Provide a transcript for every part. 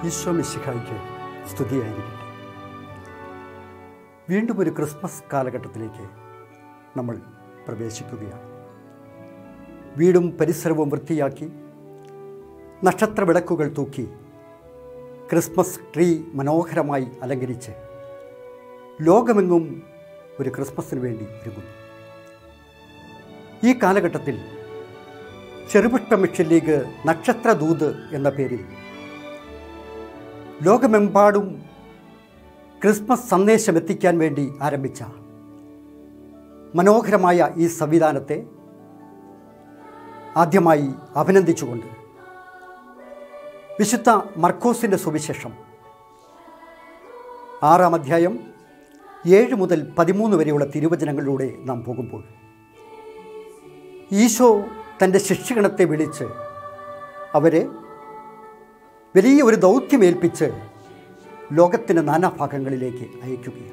ഈശോ മിശിഹായ്ക്ക് സ്തുതിയായിരിക്കട്ടെ വീണ്ടും ഒരു ക്രിസ്മസ് കാലഘട്ടത്തിലേക്ക് നമ്മൾ പ്രവേശിക്കുകയാണ് വീടും പരിസരവും വൃത്തിയാക്കി നക്ഷത്ര വിളക്കുകൾ തൂക്കി ക്രിസ്മസ് ട്രീ മനോഹരമായി അലങ്കരിച്ച് ലോകമെങ്ങും ഒരു ക്രിസ്മസിന് വേണ്ടി ഒരുങ്ങുന്നു ഈ കാലഘട്ടത്തിൽ ചെറുപുഷ്പ മിഷൻ ലീഗ് നക്ഷത്രദൂത് എന്ന പേരിൽ ലോകമെമ്പാടും ക്രിസ്മസ് സന്ദേശം എത്തിക്കാൻ വേണ്ടി ആരംഭിച്ച മനോഹരമായ ഈ സംവിധാനത്തെ ആദ്യമായി അഭിനന്ദിച്ചുകൊണ്ട് വിശുദ്ധ മർക്കോസിൻ്റെ സുവിശേഷം ആറാം അധ്യായം ഏഴ് മുതൽ പതിമൂന്ന് വരെയുള്ള തിരുവചനങ്ങളിലൂടെ നാം പോകുമ്പോൾ ഈശോ തൻ്റെ ശിഷ്യഗണത്തെ വിളിച്ച് അവരെ വലിയ ഒരു ദൗത്യമേൽപ്പിച്ച് ലോകത്തിൻ്റെ നാനാഭാഗങ്ങളിലേക്ക് അയക്കുകയാണ്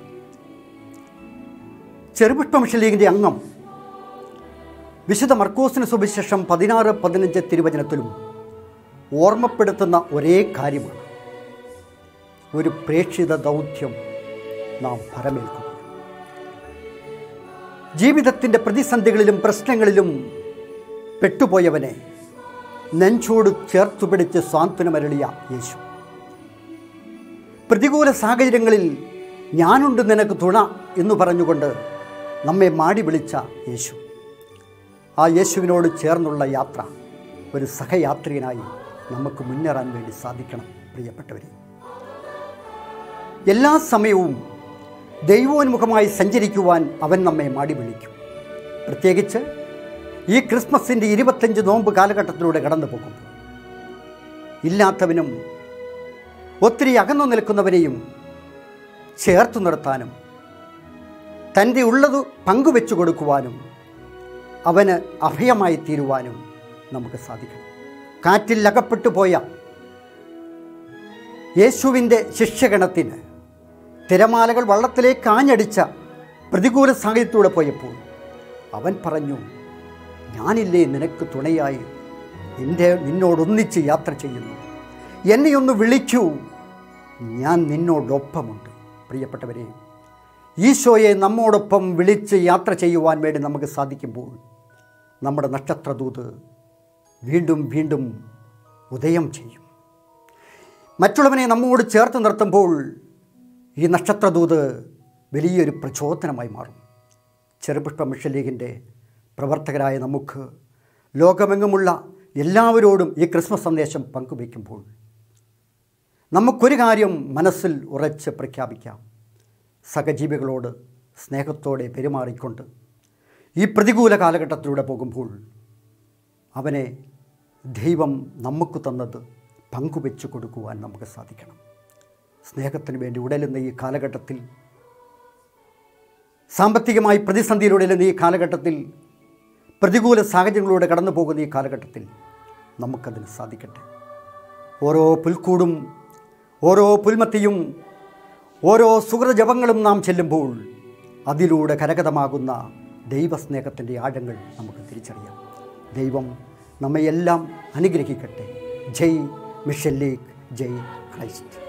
ചെറുപുഷ്പ മിഷൻ ലീഗിൻ്റെ അംഗം വിശുദ്ധ മർക്കോസിന് സുവിശേഷം പതിനാറ് പതിനഞ്ച് തിരുവചനത്തിലും ഓർമ്മപ്പെടുത്തുന്ന ഒരേ കാര്യമാണ് ഒരു പ്രേക്ഷിത ദൗത്യം നാം ഫലമേൽക്കുക ജീവിതത്തിൻ്റെ പ്രതിസന്ധികളിലും പ്രശ്നങ്ങളിലും പെട്ടുപോയവനെ നെഞ്ചോട് ചേർത്തു പിടിച്ച് സാന്ത്വനമരളിയ യേശു പ്രതികൂല സാഹചര്യങ്ങളിൽ ഞാനുണ്ട് നിനക്ക് തുണ എന്ന് പറഞ്ഞുകൊണ്ട് നമ്മെ മാടി വിളിച്ച യേശു ആ യേശുവിനോട് ചേർന്നുള്ള യാത്ര ഒരു സഹയാത്രികനായി നമുക്ക് മുന്നേറാൻ വേണ്ടി സാധിക്കണം പ്രിയപ്പെട്ടവരെ എല്ലാ സമയവും ദൈവോന്മുഖമായി സഞ്ചരിക്കുവാൻ അവൻ നമ്മെ മാടി വിളിക്കും പ്രത്യേകിച്ച് ഈ ക്രിസ്മസിൻ്റെ ഇരുപത്തഞ്ച് നോമ്പ് കാലഘട്ടത്തിലൂടെ കടന്നു പോകും ഇല്ലാത്തവനും ഒത്തിരി അകന്നു നിൽക്കുന്നവരെയും ചേർത്തു നിർത്താനും തൻ്റെ ഉള്ളത് പങ്കുവെച്ചു കൊടുക്കുവാനും അവന് അഭയമായി തീരുവാനും നമുക്ക് സാധിക്കണം കാറ്റിൽ അകപ്പെട്ടു പോയ യേശുവിൻ്റെ ശിഷ്യഗണത്തിന് തിരമാലകൾ വള്ളത്തിലേക്ക് ആഞ്ഞടിച്ച പ്രതികൂല സാഹചര്യത്തിലൂടെ പോയപ്പോൾ അവൻ പറഞ്ഞു ഞാനില്ലേ നിനക്ക് തുണയായി നിൻ്റെ നിന്നോടൊന്നിച്ച് യാത്ര ചെയ്യുന്നു എന്നെ ഒന്ന് വിളിക്കൂ ഞാൻ നിന്നോടൊപ്പമുണ്ട് പ്രിയപ്പെട്ടവരെ ഈശോയെ നമ്മോടൊപ്പം വിളിച്ച് യാത്ര ചെയ്യുവാൻ വേണ്ടി നമുക്ക് സാധിക്കുമ്പോൾ നമ്മുടെ നക്ഷത്രദൂത് വീണ്ടും വീണ്ടും ഉദയം ചെയ്യും മറ്റുള്ളവനെ നമ്മോട് ചേർത്ത് നിർത്തുമ്പോൾ ഈ നക്ഷത്രദൂത് വലിയൊരു പ്രചോദനമായി മാറും ചെറുപുഷ്പ മിഷൻ ലീഗിൻ്റെ പ്രവർത്തകരായ നമുക്ക് ലോകമെങ്ങുമുള്ള എല്ലാവരോടും ഈ ക്രിസ്മസ് സന്ദേശം പങ്കുവയ്ക്കുമ്പോൾ നമുക്കൊരു കാര്യം മനസ്സിൽ ഉറച്ച് പ്രഖ്യാപിക്കാം സഹജീവികളോട് സ്നേഹത്തോടെ പെരുമാറിക്കൊണ്ട് ഈ പ്രതികൂല കാലഘട്ടത്തിലൂടെ പോകുമ്പോൾ അവനെ ദൈവം നമുക്ക് തന്നത് പങ്കുവെച്ചു കൊടുക്കുവാൻ നമുക്ക് സാധിക്കണം സ്നേഹത്തിന് വേണ്ടി ഉടലുന്ന ഈ കാലഘട്ടത്തിൽ സാമ്പത്തികമായി പ്രതിസന്ധിയിലൂടെ ഈ കാലഘട്ടത്തിൽ പ്രതികൂല സാഹചര്യങ്ങളിലൂടെ കടന്നു പോകുന്ന ഈ കാലഘട്ടത്തിൽ നമുക്കതിന് സാധിക്കട്ടെ ഓരോ പുൽക്കൂടും ഓരോ പുൽമത്തിയും ഓരോ സുഹൃജപങ്ങളും നാം ചെല്ലുമ്പോൾ അതിലൂടെ കരകതമാകുന്ന ദൈവസ്നേഹത്തിൻ്റെ ആഴങ്ങൾ നമുക്ക് തിരിച്ചറിയാം ദൈവം നമ്മയെല്ലാം അനുഗ്രഹിക്കട്ടെ ജയ് മിഷൻ ലീഗ് ജയ് ക്രൈസ്റ്റ്